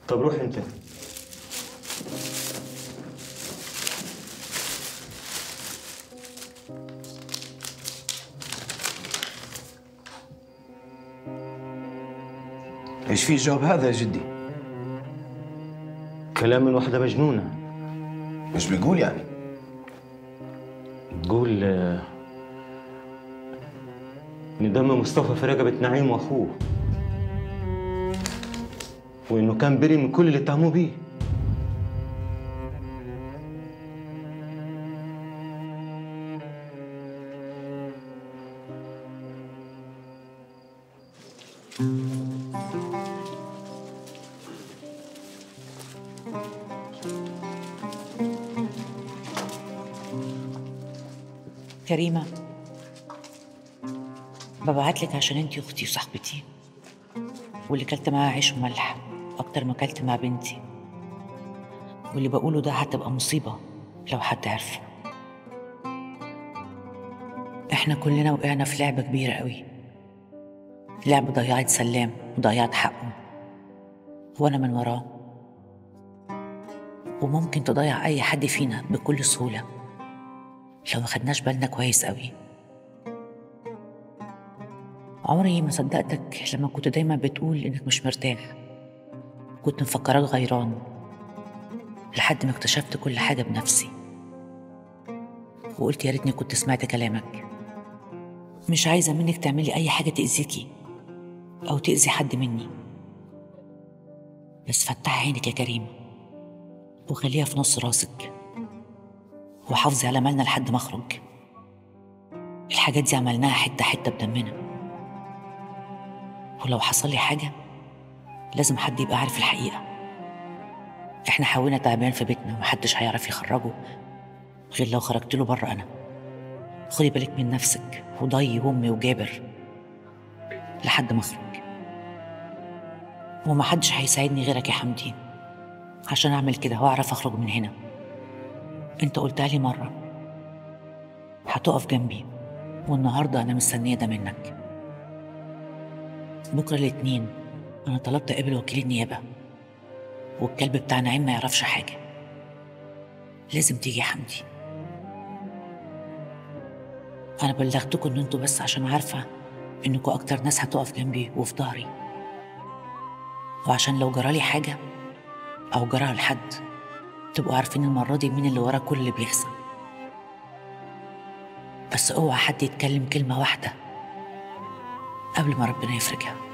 طب روح انت ايش في الجواب هذا يا جدي؟ كلام من واحدة مجنونة مش بيقول يعني تقول آه، إن دم مصطفى في رقبة نعيم وأخوه وإنه كان بريء من كل اللي اتهموه بيه كريمة ببعتلك عشان انتي اختي وصاحبتي واللي كلت معاها عيش وملح اكتر ما كلت مع بنتي واللي بقوله ده هتبقى مصيبة لو حد عرفه احنا كلنا وقعنا في لعبة كبيرة قوي لعبة ضيعت سلام وضيعت حقه وانا من وراه وممكن تضيع اي حد فينا بكل سهوله لو ما خدناش بالنا كويس قوي عمري ما صدقتك لما كنت دايما بتقول انك مش مرتاح كنت مفكراك غيران لحد ما اكتشفت كل حاجة بنفسي وقلت يا ريتني كنت سمعت كلامك مش عايزة منك تعملي أي حاجة تأذيكي أو تأذي حد مني بس فتحي عينك يا كريم وخليها في نص راسك وحافظي على مالنا لحد ما اخرج الحاجات دي عملناها حته حته بدمنا ولو حصل لي حاجه لازم حد يبقى عارف الحقيقه احنا حاولنا تعبان في بيتنا ومحدش هيعرف يخرجه غير لو خرجت له بره انا خدي بالك من نفسك وضي وامي وجابر لحد ما اخرج ومحدش هيساعدني غيرك يا حمدي عشان اعمل كده واعرف اخرج من هنا انت قلتها لي مرة هتقف جنبي والنهاردة أنا مستنية ده منك بكرة الاتنين أنا طلبت أقابل وكيل النيابة والكلب بتاع نعيم ما يعرفش حاجة لازم تيجي يا حمدي أنا بلغتكم إن انتوا بس عشان عارفة إنكوا أكتر ناس هتقف جنبي وفي ظهري وعشان لو جرالي حاجة أو جرى لحد تبقوا عارفين المرة دي مين اللي ورا كل اللي بيحصل بس اوعى حد يتكلم كلمة واحدة قبل ما ربنا يفرجها